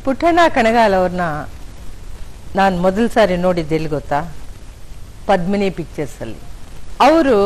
ಪುಟ್ಟಣ್ಣ ಕಣಗಾಲ್ ಅವ್ರನ್ನ ನಾನು ಮೊದಲ ಸಾರಿ ನೋಡಿದ್ದು ಎಲ್ಲಿ ಗೊತ್ತಾ ಪದ್ಮಿನಿ ಪಿಕ್ಚರ್ಸಲ್ಲಿ ಅವರು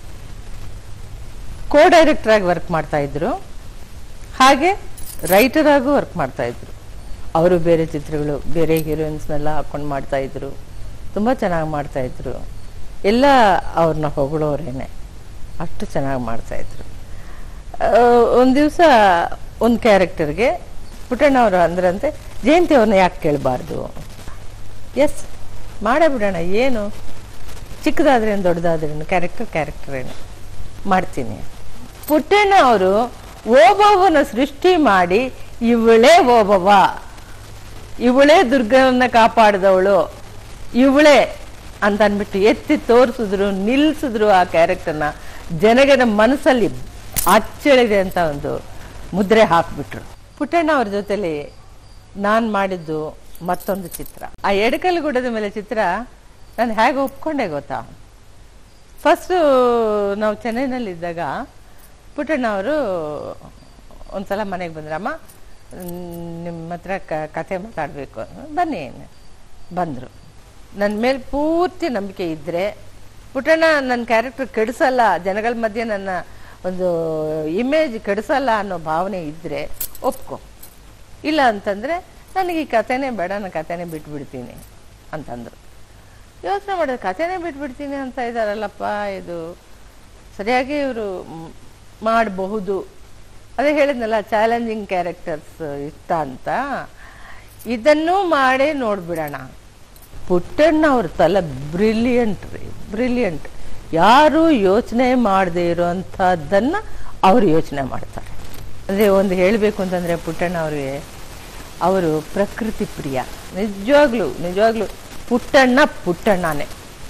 ಕೋ ಡೈರೆಕ್ಟರ್ ಆಗಿ ವರ್ಕ್ ಮಾಡ್ತಾ ಇದ್ರು ಹಾಗೆ ರೈಟರ್ ಆಗೂ ವರ್ಕ್ ಮಾಡ್ತಾ ಇದ್ರು ಅವರು ಬೇರೆ ಚಿತ್ರಗಳು ಬೇರೆ ಹೀರೋಯಿನ್ಸ್ನೆಲ್ಲ ಹಾಕೊಂಡು ಮಾಡ್ತಾ ಇದ್ರು ತುಂಬ ಚೆನ್ನಾಗಿ ಮಾಡ್ತಾ ಇದ್ರು ಎಲ್ಲ ಅವ್ರನ್ನ ಹೊಗಳೋರೇನೆ ಅಷ್ಟು ಚೆನ್ನಾಗಿ ಮಾಡ್ತಾ ಇದ್ರು ಒಂದು ದಿವಸ ಒಂದು ಕ್ಯಾರೆಕ್ಟರ್ಗೆ ಪುಟ್ಟಣ್ಣ ಅವರು ಅಂದ್ರಂತೆ ಜಯಂತಿ ಅವ್ರನ್ನ ಯಾಕೆ ಕೇಳಬಾರ್ದು ಎಸ್ ಮಾಡೇ ಬಿಡೋಣ ಏನು ಚಿಕ್ಕದಾದ್ರೇನು ದೊಡ್ಡದಾದ್ರೇನು ಕ್ಯಾರೆಕ್ಟರ್ ಕ್ಯಾರೆಕ್ಟರ್ ಏನು ಮಾಡ್ತೀನಿ ಪುಟ್ಟಣ್ಣ ಅವರು ಓಬವ್ವನ ಸೃಷ್ಟಿ ಮಾಡಿ ಇವಳೇ ಓಬವ್ವ ಇವಳೇ ದುರ್ಗವನ್ನ ಕಾಪಾಡಿದವಳು ಇವಳೇ ಅಂತ ಅಂದ್ಬಿಟ್ಟು ಎತ್ತಿ ತೋರಿಸಿದ್ರು ನಿಲ್ಲಿಸಿದ್ರು ಆ ಕ್ಯಾರೆಕ್ಟರ್ನ ಜನಗನ ಮನಸ್ಸಲ್ಲಿ ಅಚ್ಚಳಿದೆ ಅಂತ ಒಂದು ಮುದ್ರೆ ಹಾಕ್ಬಿಟ್ರು ಪುಟ್ಟಣ್ಣ ಅವ್ರ ಜೊತೆಲಿ ನಾನು ಮಾಡಿದ್ದು ಮತ್ತೊಂದು ಚಿತ್ರ ಆ ಎಡಕಲ್ ಗುಡ್ಡದ ಮೇಲೆ ಚಿತ್ರ ನಾನು ಹೇಗೆ ಒಪ್ಕೊಂಡೆ ಗೊತ್ತಾ ಫಸ್ಟು ನಾವು ಚೆನ್ನೈನಲ್ಲಿ ಇದ್ದಾಗ ಪುಟ್ಟಣ್ಣ ಅವರು ಒಂದ್ಸಲ ಮನೆಗೆ ಬಂದ್ರಮ್ಮ ನಿಮ್ಮ ಹತ್ರ ಕ- ಕತೆ ಮಾತಾಡಬೇಕು ಬನ್ನಿ ಬಂದರು ನನ್ನ ಮೇಲೆ ಪೂರ್ತಿ ನಂಬಿಕೆ ಇದ್ದರೆ ಪುಟ್ಟಣ್ಣ ನನ್ನ ಕ್ಯಾರೆಕ್ಟರ್ ಕೆಡಿಸಲ್ಲ ಜನಗಳ ಮಧ್ಯೆ ನನ್ನ ಒಂದು ಇಮೇಜ್ ಕೆಡಿಸಲ್ಲ ಅನ್ನೋ ಭಾವನೆ ಇದ್ದರೆ ಒಪ್ಕೊ ಇಲ್ಲ ಅಂತಂದರೆ ನನಗೆ ಈ ಕಥೆನೇ ಬೇಡ ನಾನು ಕಥೆನೇ ಬಿಟ್ಬಿಡ್ತೀನಿ ಅಂತಂದರು ಯೋಚನೆ ಮಾಡಿದ್ರೆ ಕಥೆನೇ ಬಿಟ್ಬಿಡ್ತೀನಿ ಅಂತ ಇದ್ದಾರಲ್ಲಪ್ಪ ಇದು ಸರಿಯಾಗಿ ಇವರು ಮಾಡಬಹುದು ಅದೇ ಹೇಳಿದ್ನಲ್ಲ ಚಾಲೆಂಜಿಂಗ್ ಕ್ಯಾರೆಕ್ಟರ್ಸ್ ಇಷ್ಟ ಅಂತ ಇದನ್ನೂ ಮಾಡೇ ನೋಡ್ಬಿಡೋಣ ಪುಟ್ಟಣ್ಣ ಅವ್ರ ತಲೆ ಬ್ರಿಲಿಯಂಟ್ ರೀ ಬ್ರಿಲಿಯಂಟ್ ಯಾರು ಯೋಚನೆ ಮಾಡದೇ ಇರೋವಂಥದ್ದನ್ನು ಅವರು ಯೋಚನೆ ಮಾಡ್ತಾರೆ ಅಂದರೆ ಒಂದು ಹೇಳಬೇಕು ಅಂತಂದರೆ ಪುಟ್ಟಣ್ಣ ಅವರಿಗೆ ಅವರು ಪ್ರಕೃತಿ ಪ್ರಿಯ ನಿಜವಾಗ್ಲೂ ನಿಜವಾಗ್ಲೂ ಪುಟ್ಟಣ್ಣ ಪುಟ್ಟಣ್ಣನೇ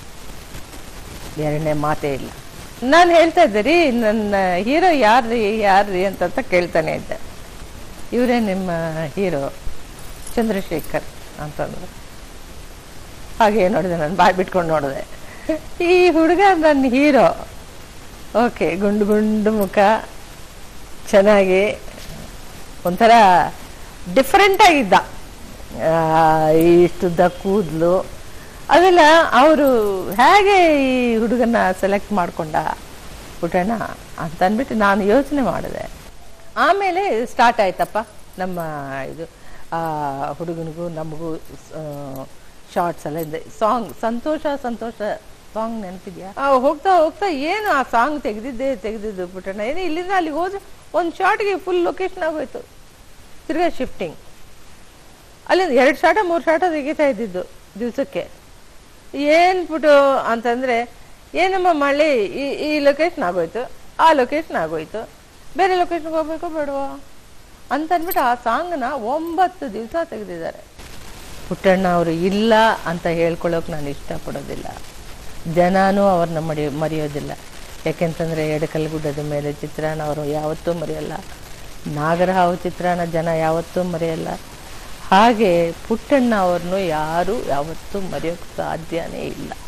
ಎರಡನೇ ಮಾತೇ ಇಲ್ಲ ನಾನು ಹೇಳ್ತಾ ಇದ್ದೆ ರೀ ನನ್ನ ಹೀರೋ ಯಾರ್ರಿ ಯಾರ್ರಿ ಅಂತ ಅಂತ ಕೇಳ್ತಾನೆ ಇದ್ದೆ ಇವರೇ ನಿಮ್ಮ ಹೀರೋ ಚಂದ್ರಶೇಖರ್ ಅಂತಂದ್ರು ಹಾಗೆ ನೋಡಿದೆ ನಾನು ಬಾಯ್ ಬಿಟ್ಕೊಂಡು ನೋಡಿದೆ ಈ ಹುಡುಗ ನನ್ನ ಹೀರೋ ಓಕೆ ಗುಂಡು ಗುಂಡು ಮುಖ ಚೆನ್ನಾಗಿ ಒಂಥರ ಡಿಫ್ರೆಂಟ್ ಆಗಿದ್ದ ಆ, ಇಷ್ಟುದ್ದ ಕೂದಲು ಅದೆಲ್ಲ ಅವರು ಹೇಗೆ ಈ ಹುಡುಗನ ಸೆಲೆಕ್ಟ್ ಮಾಡ್ಕೊಂಡ ಪುಟ್ಟಣ್ಣ ಅಂತ ಅಂದ್ಬಿಟ್ಟು ನಾನು ಯೋಚನೆ ಮಾಡಿದೆ ಆಮೇಲೆ ಸ್ಟಾರ್ಟ್ ಆಯ್ತಪ್ಪ ನಮ್ಮ ಇದು ಆ ಹುಡುಗನಿಗೂ ನಮಗೂ ಶಾರ್ಟ್ಸ್ ಎಲ್ಲ ಇದೆ ಸಾಂಗ್ ಸಂತೋಷ ಸಂತೋಷ ಸಾಂಗ್ ನೆನಪಿದ್ಯಾ ಆ, ಹೋಗ್ತಾ ಹೋಗ್ತಾ ಏನು ಆ ಸಾಂಗ್ ತೆಗೆದಿದ್ದೆ ತೆಗೆದಿದ್ದು ಪುಟ್ಟಣ್ಣ ಏನು ಇಲ್ಲಿಂದ ಅಲ್ಲಿಗೆ ಹೋದ್ರೆ ಒಂದು ಶಾರ್ಟ್ಗೆ ಫುಲ್ ಲೊಕೇಶನ್ ಆಗೋಯ್ತು ತಿರ್ಗಾ ಶಿಫ್ಟಿಂಗ್ ಅಲ್ಲಿಂದ ಎರಡು ಶಾಟ ಮೂರು ಶಾಟ ತೆಗಿತಾ ಇದ್ದಿದ್ದು ದಿವಸಕ್ಕೆ ಏನ್ ಬಿಟ್ಟು ಅಂತಂದ್ರೆ ಏನಮ್ಮ ಮಳೆ ಈ ಈ ಲೊಕೇಶನ್ ಆಗೋಯ್ತು ಆ ಲೊಕೇಶನ್ ಆಗೋಯ್ತು ಬೇರೆ ಲೊಕೇಶನ್ಗೆ ಹೋಗ್ಬೇಕೋ ಬೇಡವಾ ಅಂತ ಅಂದ್ಬಿಟ್ಟು ಆ ಸಾಂಗ್ನ ಒಂಬತ್ತು ದಿವಸ ತೆಗೆದಿದ್ದಾರೆ ಪುಟ್ಟಣ್ಣ ಅವರು ಇಲ್ಲ ಅಂತ ಹೇಳ್ಕೊಳ್ಳೋಕೆ ನಾನು ಇಷ್ಟಪಡೋದಿಲ್ಲ ಜನನೂ ಅವ್ರನ್ನ ಮಡಿ ಮರೆಯೋದಿಲ್ಲ ಯಾಕೆಂತಂದರೆ ಎಡಕಲ್ಗುಡ್ಡದ ಮೇಲೆ ಚಿತ್ರಾನ್ನ ಅವರು ಯಾವತ್ತೂ ಮರೆಯಲ್ಲ ನಾಗರಹಾವು ಚಿತ್ರಾನ್ನ ಜನ ಯಾವತ್ತೂ ಮರೆಯಲ್ಲ ಹಾಗೆ ಪುಟ್ಟಣ್ಣ ಅವ್ರನ್ನು ಯಾರೂ ಯಾವತ್ತೂ ಮರೆಯೋಕ್ಕೆ ಸಾಧ್ಯನೇ ಇಲ್ಲ